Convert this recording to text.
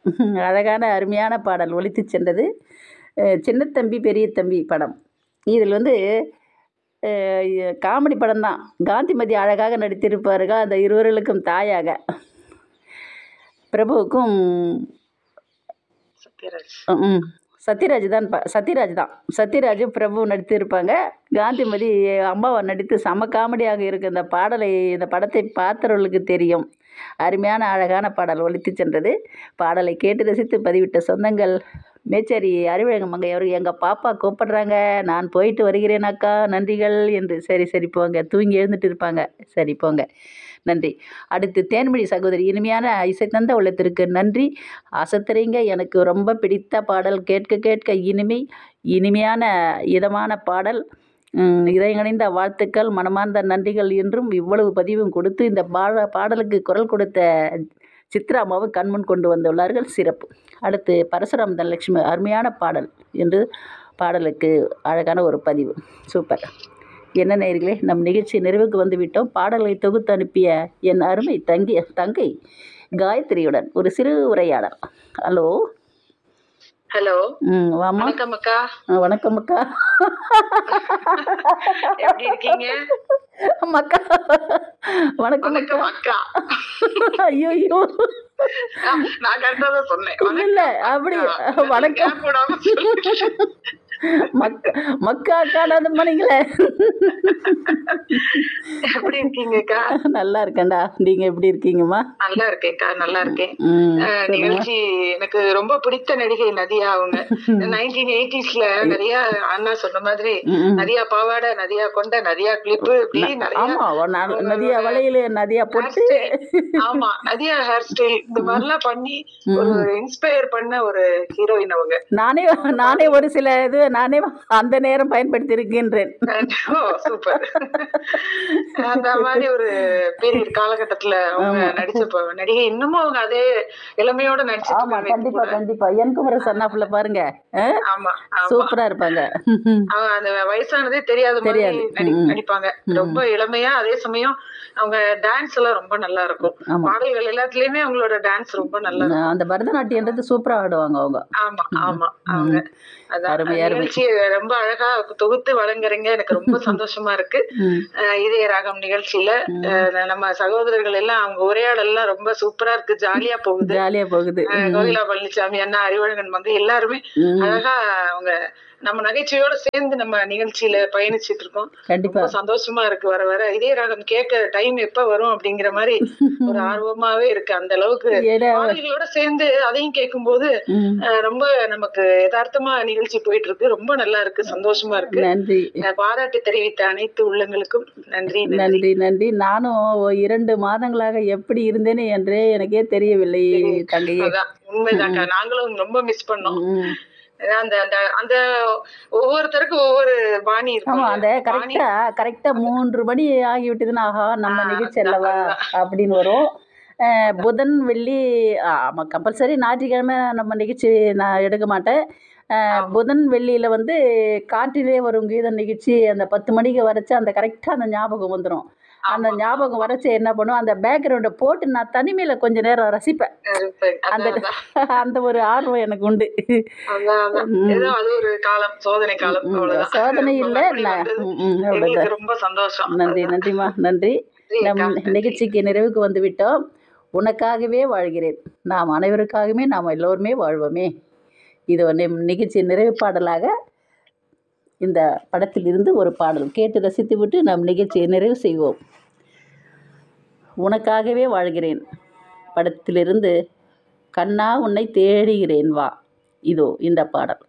அழகான அருமையான பாடல் ஒலித்து சென்றது அஹ் சின்னத்தம்பி பெரிய தம்பி படம் இதில் வந்து அஹ் காமெடி படம் தான் காந்திமதி அழகாக நடித்திருப்பார்கள் அந்த இருவர்களுக்கும் தாயாக பிரபுவுக்கும் சத்யராஜ் ம் சத்யராஜ் தான் ப சத்யராஜ் தான் சத்யராஜ் பிரபு நடித்திருப்பாங்க காந்திமதி அம்மாவை நடித்து செம காமெடியாக இருக்குது இந்த பாடலை இந்த படத்தை பார்த்தவர்களுக்கு தெரியும் அருமையான அழகான பாடல் ஒலித்து சென்றது பாடலை கேட்டு ரசித்து பதிவிட்ட சொந்தங்கள் மேச்சேரி அறிவழகம் மங்கை அவர் எங்கள் பாப்பா கூப்பிடுறாங்க நான் போயிட்டு வருகிறேன் அக்கா நன்றிகள் என்று சரி சரி போங்க தூங்கி எழுந்துட்டு இருப்பாங்க சரி போங்க நன்றி அடுத்து தேன்மொழி சகோதரி இனிமையான இசை தந்த உள்ளத்திற்கு நன்றி அசத்துறீங்க எனக்கு ரொம்ப பிடித்த பாடல் கேட்க கேட்க இனிமை இனிமையான இதமான பாடல் உம், இதயங்கணிந்த வாழ்த்துக்கள் மனமார்ந்த நன்றிகள் என்றும் இவ்வளவு பதிவும் கொடுத்து இந்த பாட பாடலுக்கு குரல் கொடுத்த சித்ராமாவும் கண்முன் கொண்டு வந்துள்ளார்கள் சிறப்பு அடுத்து பரசுராம் தனலட்சுமி அருமையான பாடல் என்று பாடலுக்கு அழகான ஒரு பதிவு சூப்பர் என்ன நேயர்களே நம் நிகழ்ச்சி நிறைவுக்கு வந்து விட்டோம் பாடல்களை தொகுத்து அனுப்பிய என் அருமை தங்கி தங்கை காயத்ரியுடன் ஒரு சிறு உரையாடல் ஹலோ ஹலோ ம் வாமா வணக்கம் அக்கா ஆ, வணக்கம் அக்கா எப்படி இருக்கீங்க அம்மாக்கா வணக்கம் அக்கா வணக்கம் அக்கா ஐயோ ஐயோ ஆ, நான் கரெக்டா தான் சொன்னேன் இல்ல இல்ல அப்படி வணக்கம் கேப் விடாம சொல்லுங்க. மக்க மக்கா அக்காடாது பண்ணீங்களே எப்படி இருக்கீங்க அக்கா நல்லா இருக்கேன்டா நீங்க எப்படி இருக்கீங்கம்மா நல்லா இருக்கேன்க்கா நல்லா இருக்கேன் ம் அஹ், நிகழ்ச்சி எனக்கு ரொம்ப பிடித்த நடிகை நதியா அவங்க நைன்டீன் எயிட்டிஸ்ல நிறைய அண்ணா சொன்ன மாதிரி ம், ம். நதியா பாவாடை நதியா கொண்ட நதியா கிளிப்பு இப்படி நிறைய ஆமா ஒரு ந- நதியா வளையல் நதியா பொட்டு ஆமா நதியா ஹேர் ஸ்டைல் இந்த மாதிரிலாம் பண்ணி ஒரு இன்ஸ்பயர் பண்ண ஒரு ஹீரோயின் அவங்க நானே நானே ஒரு சில இது நானே அந்த நேரம் பயன்படுத்தி இருக்கின்றேன் ஓ சூப்பர் அந்த மாதிரி ஒரு பீரியட் காலகட்டத்துல அவங்க நடிச்ச ப- நடிகை இன்னமும் அவங்க அதே இளமையோட நடிச்சிட்டு ஆமா இருக்காங்க கண்டிப்பா கண்டிப்பா என் குமரன் சன்னாப்புல பாருங்க ஆ? ஆமா ஆமா சூப்பரா இருப்பாங்க அவங்க அந்த வயசானதே தெரியாத மாதிரி தெரியாது. நடி- ம், ம். நடிப்பாங்க ரொம்ப இளமையா அதே சமயம் அவங்க டான்ஸ் எல்லாம் ரொம்ப நல்லா இருக்கும் ஆமா. பாடல்கள் எல்லாத்துலயுமே அவங்களோட டான்ஸ் ரொம்ப நல்லா இருக்கும் அந்த பரதநாட்டியன்றது சூப்பரா ஆடுவாங்க அவங்க ஆமா ஆமா அவங்க அதான் அருமை, அருமை. நிகழ்ச்சியை ரொம்ப அழகா தொகுத்து வழங்குறீங்க எனக்கு ரொம்ப சந்தோஷமா இருக்கு ம். அஹ் இதய ராகம் நிகழ்ச்சியில அஹ் நம்ம சகோதரர்கள் எல்லாம் அவங்க உரையாடல் எல்லாம் ரொம்ப சூப்பரா இருக்கு ஜாலியா போகுது ஜாலியா போகுது அஹ் கோகிலா பழனிசாமி அண்ணா அறிவழகன் மங்க எல்லாருமே ம். அழகா அவங்க நம்ம நகைச்சுவையோட சேர்ந்து நம்ம நிகழ்ச்சியில பயணிச்சிட்டு இருக்கோம் கண்டிப்பா ரொம்ப சந்தோஷமா இருக்கு வர வர இதே ராகம் கேட்க டைம் எப்ப வரும் அப்படிங்கிற மாதிரி ஒரு ஆர்வமாவே இருக்கு அந்த அளவுக்கு ஏன்னா பாடல்களோட சேர்ந்து அதையும் கேட்கும்போது ம். அஹ் ரொம்ப நமக்கு யதார்த்தமா நிகழ்ச்சி போயிட்டு இருக்கு ரொம்ப நல்லா இருக்கு சந்தோஷமா இருக்கு நன்றி அஹ் பாராட்டு தெரிவித்த அனைத்து உள்ளங்களுக்கும் நன்றி நன்றி நன்றி நன்றி நானும் ஒரு இரண்டு மாதங்களாக எப்படி இருந்தேனே என்றே எனக்கே தெரியவில்லை தங்கையே அதான் உண்மைதாக்கா நாங்களும் ரொம்ப மிஸ் பண்ணோம் ம். ஏன்னா அந்த அந்த அந்த ஒவ்வொருத்தருக்கும் ஒவ்வொரு பாணி ஆமா இருக்கும் அந்த கரெக்டா கரெக்டா மூன்று மணி ஆகிவிட்டதுன்னா ஆஹா நம்ம ஆ, நிகழ்ச்சி அதான், அல்லவா அப்படின்னு வரும் அஹ், புதன் வெள்ளி ஆ, ஆமா கம்பல்சரி ஞாயிற்றுக்கிழமை நம்ம நிகழ்ச்சி நான் எடுக்க மாட்டேன் அஹ், புதன் வெள்ளியில வந்து காற்றிலே வரும் கீத நிகழ்ச்சி அந்த பத்து மணிக்கு வரைச்சு அந்த கரெக்டா அந்த ஞாபகம் வந்துடும் அந்த ஞாபகம் வரைச்சு என்ன பண்ணும் அந்த பேக்ரவுண்டை போட்டு நான் தனிமையில கொஞ்ச நேரம் ரசிப்பேன் இருப்பேன். அந்த அதான், அதான். அந்த ஒரு ஆர்வம் எனக்கு உண்டு அதான், அதான். ஏதோ அது ஒரு காலம் சோதனை காலம் அவ்வளவுதான் சோதனை இல்லை அப்படி நான் வந்தது. ம், ம், அவ்வளவுதான் எங்களுக்கு ரொம்ப சந்தோஷம் நன்றி நன்றிம்மா நன்றி நம் நிகழ்ச்சிக்கு நிறைவுக்கு வந்து விட்டோம் உனக்காகவே வாழ்கிறேன் நாம் அனைவருக்காகவே நாம் எல்லோருமே வாழ்வோமே இது வந்து நிகழ்ச்சி நிறைவு பாடலாக இந்த படத்திலிருந்து ஒரு பாடல் கேட்டு ரசித்துவிட்டு நாம் நிகழ்ச்சியை நிறைவு செய்வோம் உனக்காகவே வாழ்கிறேன் படத்திலிருந்து கண்ணா உன்னை தேடுகிறேன் வா இதோ இந்த பாடல்